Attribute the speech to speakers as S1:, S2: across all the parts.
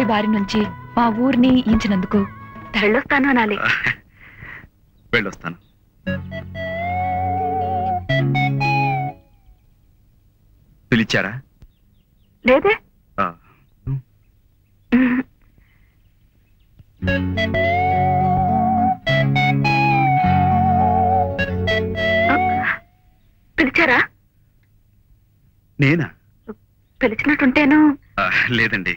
S1: బారి నుంచి మా ఊరిని ఈంచినందుకు
S2: వెళ్ళొస్తాను అనాలి
S3: వెళ్ళొస్తాను పిలిచారా
S2: లేదే
S3: ఆ,
S2: పిలిచారా
S3: నేనా
S2: పిలిచినట్టుంటేను
S3: ఆ, లేదండి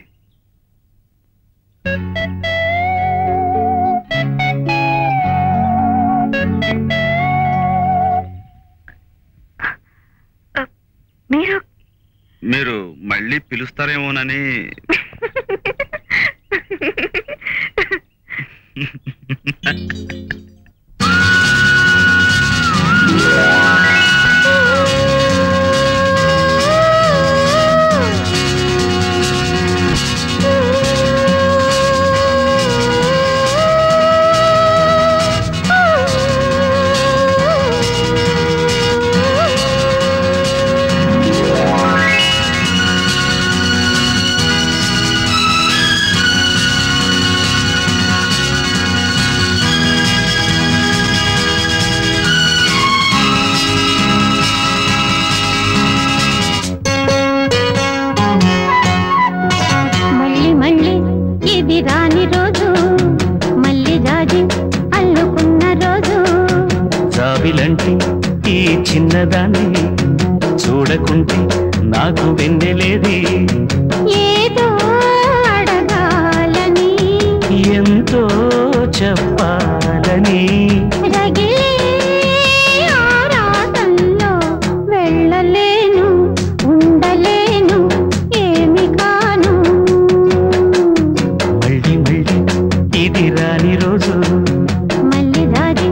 S2: మీరు
S3: మీరు మళ్ళీ పిలుస్తారేమోనని
S4: మళ్ళీ మళ్ళీ ఇది రాని రోజు మళ్ళీ జాజి అల్లుకున్న రోజు
S5: జాబిలంటి ఈ చిన్నదాన్ని చూడకుంటే నాకు వెన్నెలేది
S4: ఏదో అడగాలని
S5: ఎంతో చెప్పాలని
S4: రగిలే ఆరాటంలో వెళ్ళలేను ఉండలేను ఏమి కాను
S5: మళ్ళీ మళ్ళీ ఇది రాని రోజు
S4: మళ్ళీ జాజి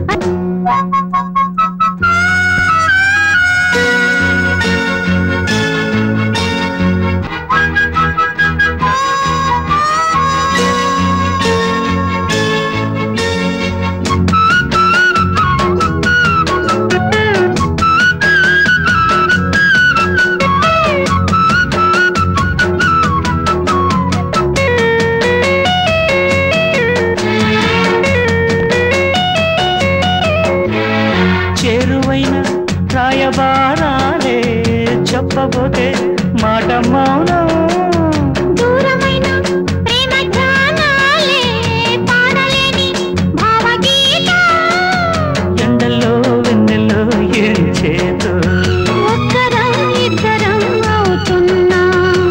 S5: చేరువైన రాయబారాలే చెప్పబోతే మాట మౌనం
S4: దూరమైన ప్రేమ ధ్యానాలే పాడలేని భావగీత
S5: ఎండల్లో వెన్నెల్లో ఏం చేతో
S4: ఒక్కరం ఇద్దరం అవుతున్నా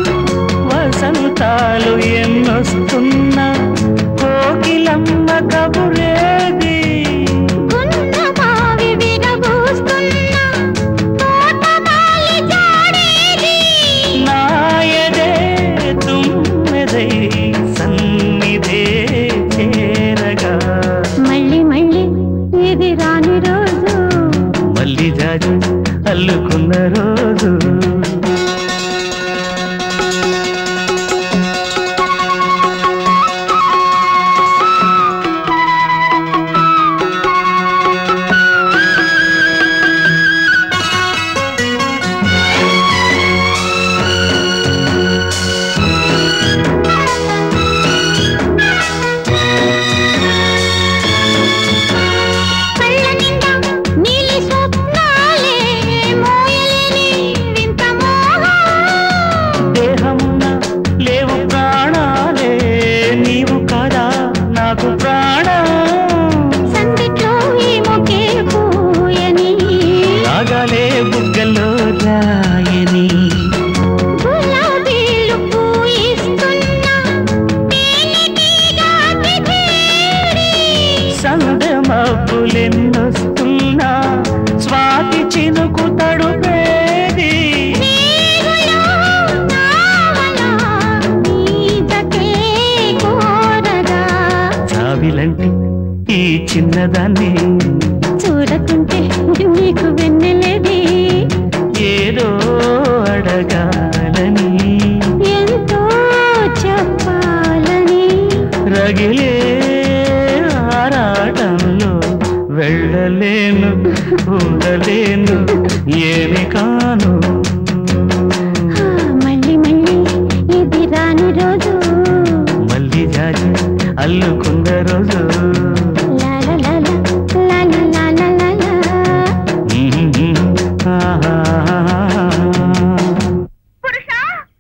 S5: వసంతాలు ఎన్నొస్తున్నా కోకిలమ్మ కబురేది
S4: గున్న మావి విరబూస్తున్నా తోటమాలి జాడేది
S5: నాయదే తుమ్మెదై సన్నిధే చేరగా
S4: మళ్ళీ మళ్ళీ ఇది రాని రోజు
S5: మళ్ళీ జాజి అల్లుకున్న రోజు
S4: కళ్ళ నిండా నీలి స్వప్నాలే మోయలేని వింత మోహం
S5: దేహమున లేవు ప్రాణాలే నీవు కదా నాకు ప్రాణం
S4: సందిట్లో ఈ మొకే పూయని
S5: రాగాలే బుగ్గల్లో రాయని
S4: గులాబీలు పూయిస్తున్నా తేనెటీగా తిథేరి
S5: సందె మబ్బులెన్నొస్తున్నా స్వాతి చినుకు తడుపేది
S4: నీవులో నావలా నీదకే కోరగా
S5: చావిలంటి ఈ చిన్నదాన్ని
S4: చూడకుంటే నీకు వెన్నెలేది
S5: ఏదో అడగాలని
S4: ఎంతో చెప్పాలని
S5: రగిలే ఆరాటంలో వెళ్ళలేను ఉండలేను ఏమి కాను
S4: ఆ, మళ్ళీ మళ్ళీ ఇది రాని రోజు
S5: అల్లుకున్న రోజు
S4: లా లా లా లా, లా లా లా లా లా లా.
S5: ఆహా.
S2: పురుష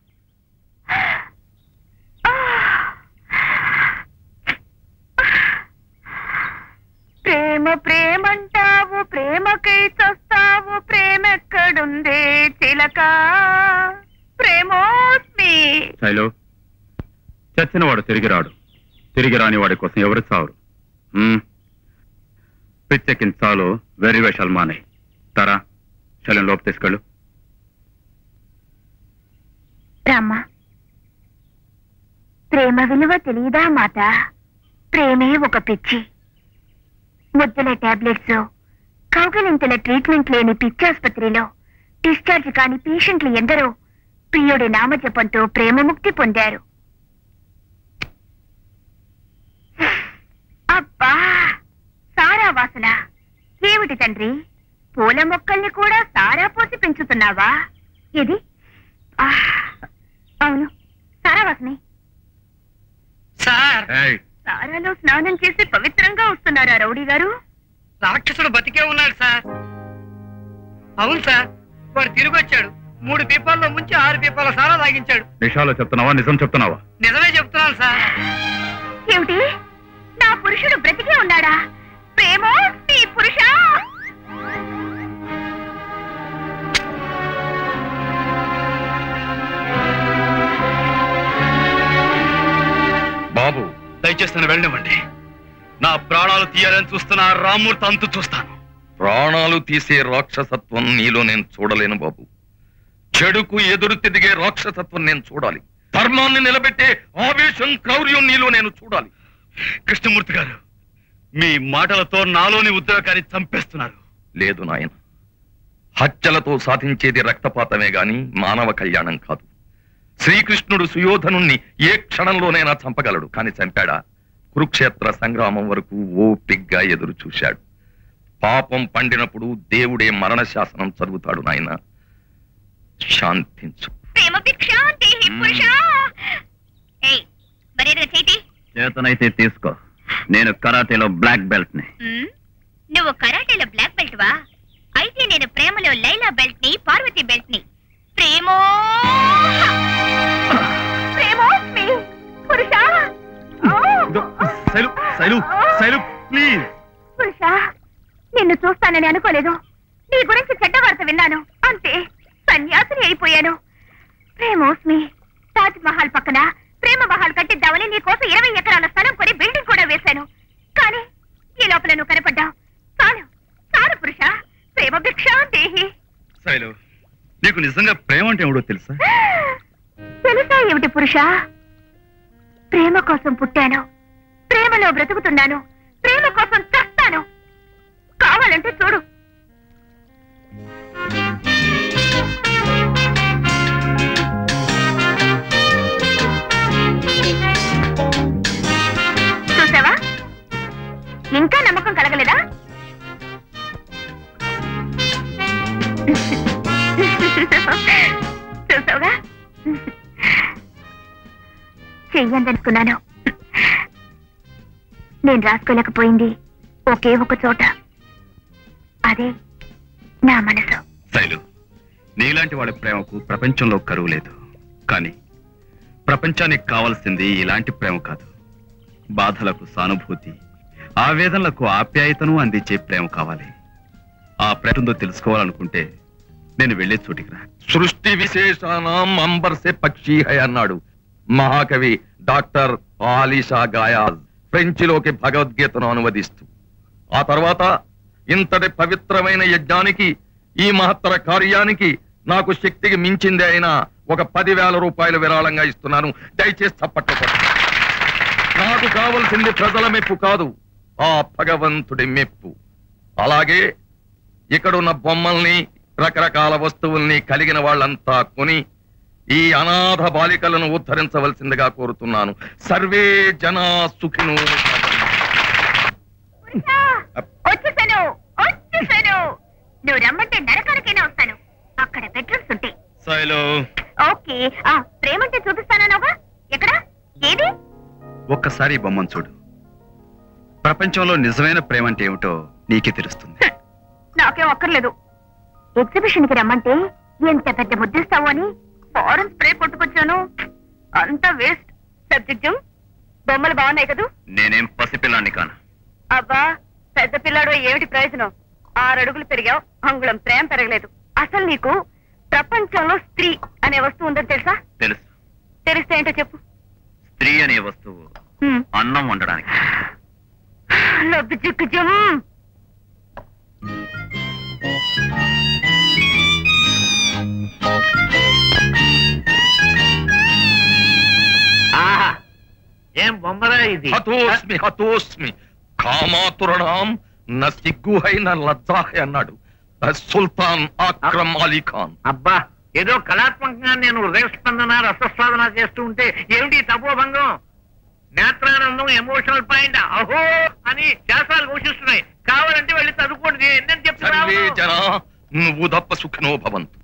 S2: ప్రేమ ప్రేమంటావు ప్రేమకై చస్తావు ప్రేమెక్కడుందే చిలక ప్రేమోస్మి
S3: శైలు చచ్చినవాడు తిరిగి రాడు తిరిగి రాని వాడి కోసం ఎవరు చావరు మ్మ్. పిచ్చెక్కించాలు వెరీ వేషాలు మానే తరా శైలం లోపు తీసుకెళ్ళు
S2: రామ్మ ప్రేమ విలువ తెలియదా మాత ప్రేమే ఒక పిచ్చి ముద్దుల టాబ్లెట్స్ కౌగలింతల ట్రీట్మెంట్ లేని పిచ్చి ఆసుపత్రిలో డిశ్చార్జ్ కాని పేషెంట్లు ఎందరో ప్రియుడి నామజపంతో ప్రేమముక్తి పొందారు అబ్బా సారా వాసన ఏమిటి తండ్రి పూల మొక్కల్ని కూడా సారా పోసి పెంచుతున్నావా ఇది ఆ, అవును సారా వాసనే
S6: సార్
S3: ఏయ్,
S2: సారాలో స్నానం చేసి పవిత్రంగా వస్తున్నారా రౌడీ గారు
S6: రాక్షసుడు బతికే ఉన్నాడు సార్ అవును సార్ వాడు తిరిగి వచ్చాడు మూడు పీపాల్లో ముంచి ఆరు పీపాల సారా తాగించాడు
S3: నిషాలో చెప్తున్నావా నిజం చెప్తున్నావా
S6: నిజమే చెప్తున్నాను సార్
S2: ఏమిటి నా పురుషుడు బ్రతికే ఉన్నాడా ప్రేమో నీ పురుషా
S3: బాబు దయచేసి నన్ను వెళ్ళనివ్వండి నా ప్రాణాలు తీయాలని చూస్తున్న ఆ రామూర్తి అంతు చూస్తాను
S7: ప్రాణాలు తీసే రాక్షసత్వం నీలో నేను చూడలేను బాబు చెడుకు ఎదురు తిరిగే రాక్షసత్వం నేను చూడాలి ధర్మాన్ని నిలబెట్టే ఆవేశం క్రౌర్యం నీలో నేను చూడాలి
S3: కృష్ణమూర్తి గారు మీ మాటలతో నాలోని ఉద్యోగాన్ని చంపేస్తున్నారు
S7: లేదు నాయన హత్యలతో సాధించేది రక్తపాతమే గాని మానవ కళ్యాణం కాదు శ్రీకృష్ణుడు సుయోధనుణ్ణి ఏ క్షణంలోనైనా చంపగలడు కాని చంపాడా కురుక్షేత్ర సంగ్రామం వరకు ఓపిగ్గా ఎదురు చూశాడు పాపం పండినప్పుడు దేవుడే మరణ శాసనం చదువుతాడు నాయన శాంతించు
S2: ప్రేమ భిక్ష దేహి పురుషా ఏయ్ మరేదో చేతి
S3: చేతనైతే తీసుకో నేను కరాటేలో బ్లాక్ బెల్ట్ ని
S2: నువ్వు కరాటేలో బ్లాక్ బెల్ట్ వా అయితే నేను ప్రేమలో లైలా బెల్ట్ ని పార్వతి బెల్ట్ ని ప్రేమో ప్రేమోస్మి పురుషా
S3: శైలు శైలు శైలు ప్లీజ్
S2: పురుషా నిన్ను చూస్తానని అనుకోలేదు నీ గురించి చెడ్డ వార్త విన్నాను అంతే సన్యాసిని అయిపోయాను ప్రేమోస్మి తాజ్ మహల్ పక్కన ప్రేమ మహల్ కట్టిద్దామని నీ కోసం ఇరవై ఎకరాల స్థలం కొని బిల్డింగ్ కూడా వేశాను కానీ ఈ లోపల నువ్వు కనపడ్డావు చాలు చాలు పురుష ప్రేమ భిక్ష దేహి
S3: శైలు నీకు నిజంగా ప్రేమ అంటే ఏమిటో తెలుసా
S2: తెలుసా ఏమిటి పురుష ప్రేమ కోసం పుట్టాను ప్రేమలో బ్రతుకుతున్నాను ప్రేమ కోసం చస్తాను కావాలంటే చూడు చూసావా ఇంకా నమ్మకం కలగలేదా చూసావుగా చెయ్యందనుకున్నాను నేను రాసుకోలేకపోయింది ఒకే ఒక చోట అదే నా మనసు
S3: శైలు నీలాంటి వాళ్ళ ప్రేమకు ప్రపంచంలో కరువు లేదు కానీ ప్రపంచానికి కావాల్సింది ఇలాంటి ప్రేమ కాదు బాధలకు సానుభూతి ఆవేదనలకు ఆప్యాయతను అందించే ప్రేమ కావాలి ఆ ప్రేమతో తెలుసుకోవాలనుకుంటే నేను వెళ్ళే చోటికి రా
S7: సృష్టి విశేషానాం అంబర్సే పక్షి హై అన్నాడు మహాకవి డాక్టర్ ఆలిషా గాయాజ్ ఫ్రెంచిలోకి భగవద్గీతను అనువదిస్తూ ఆ తర్వాత ఇంతటి పవిత్రమైన యజ్ఞానికి ఈ మహత్తర కార్యానికి నాకు శక్తికి మించింది అయినా ఒక పదివేల రూపాయలు విరాళంగా ఇస్తున్నాను దయచేసి చప్పట్లు కొట్టండి. నాకు కావలసింది ప్రజల మెప్పు కాదు ఆ భగవంతుడి మెప్పు అలాగే ఇక్కడున్న బొమ్మల్ని రకరకాల వస్తువుల్ని కలిగిన వాళ్ళంతా కొని ఈ అనాథ బాలికలను ఉద్ధరించవలసిందిగా కోరుతున్నాను సర్వే జనా సుఖిను
S2: పురుషా, వచ్చేసాను వచ్చేసాను నువ్వు రమ్మంటే నరకానికైనా వస్తాను అక్కడ బెడ్రూమ్స్ ఉంటాయి
S3: శైలు
S2: ఓకే ఆ ప్రేమంటే చూపిస్తానన్నావుగా ఎక్కడ ఏది
S3: ఒక్కసారి ఈ బొమ్మను చూడు ప్రపంచంలో నిజమైన ప్రేమ అంటే ఏమిటో నీకే తెలుస్తుంది
S2: నాకేం అక్కర్లేదు ఎగ్జిబిషన్ కి రమ్మంటే ఎంత పెద్ద ముద్దిస్తావు అని ఫారెన్ స్ప్రే కొట్టుకొచ్చాను అంతా వేస్ట్ సబ్జెక్టు బొమ్మలు బాగున్నాయి కదూ
S3: నేనేం పసిపిల్లాన్ని కాను
S2: అబ్బా పెద్ద పిల్లాడు ఏమిటి ప్రయోజనం ఆరు అడుగులు పెరిగావు అంగుళం ప్రేమ పెరగలేదు అసలు నీకు ప్రపంచంలో స్త్రీ అనే వస్తువు ఉందని తెలుసా
S3: తెలుసు
S2: తెలిస్తే ఏంటో చెప్పు
S3: స్త్రీ అనే వస్తువు
S2: హ్మ్.
S3: అన్నం వండడానికి
S2: లబ్బు చిక్కు జమ్
S8: ఆహా ఏం బొమ్మరా ఇది
S7: హతోస్మి హతోస్మి కామాతురణం న సిగ్గుహై న లజ్జాహై అన్నాడు సుల్తాన్ అక్రమ్ అలీ ఖాన్
S8: అబ్బా ఏదో కళాత్మకంగా నేను హృదయస్పందన రసస్వాదన చేస్తూ ఉంటే ఏమిటి తపోభంగం నేత్రానందం ఎమోషనల్ పాయింట్ అహో అని శాస్త్రాలు ఘోషిస్తున్నాయి కావాలంటే వెళ్ళి చదువుకోండి ఎన్నని
S7: సర్వే
S8: చెప్తున్నా
S7: జన నువ్వు తప్ప సుఖినో భవంతు